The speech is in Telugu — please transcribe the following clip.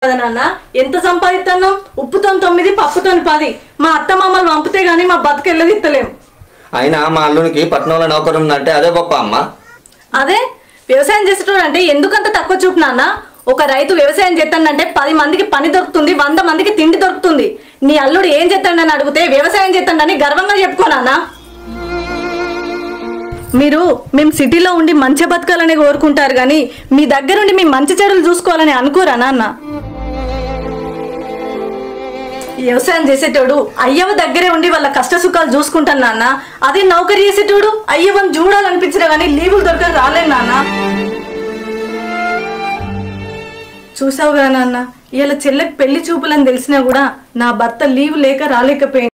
కదా నాన్న ఎంత సంపాదిస్తున్నాం ఉప్పుతో తొమ్మిది పప్పుతో పది మా అత్త మామలు పంపితే గానీ మా బతుకెళ్ళదిత్తలేం అయినా మా అల్లునికి పట్నంలో నౌకరు ఉందంటే అదే గొప్ప అమ్మ అదే వ్యవసాయం చేసేటోడు అంటే ఎందుకంత తక్కువ చూపు నాన్న ఒక రైతు వ్యవసాయం చేస్తాడంటే పది మందికి పని దొరుకుతుంది వంద మందికి తిండి దొరుకుతుంది నీ అల్లుడు ఏం చేస్తాడని అడిగితే వ్యవసాయం చేస్తాడని గర్వంగా చెప్పుకో నాన్న మీరు మేము సిటీలో ఉండి మంచి బతకాలని కోరుకుంటారు కానీ మీ దగ్గరుండి మీ మంచి చెడులు చూసుకోవాలని అనుకోరా నాన్న వ్యవసాయం చేసేటోడు అయ్యవ దగ్గరే ఉండి వాళ్ళ కష్ట సుఖాలు చూసుకుంటాను నాన్న అదే నౌకరీ చేసేటోడు అయ్యవని చూడాలనిపించిన కానీ లీవులు దొరకక రాలేదు నాన్న చూసావుగా నాన్న ఇలా చెల్లెకి పెళ్లి చూపులని తెలిసినా కూడా నా భర్త లీవ్ లేక రాలేకపోయింది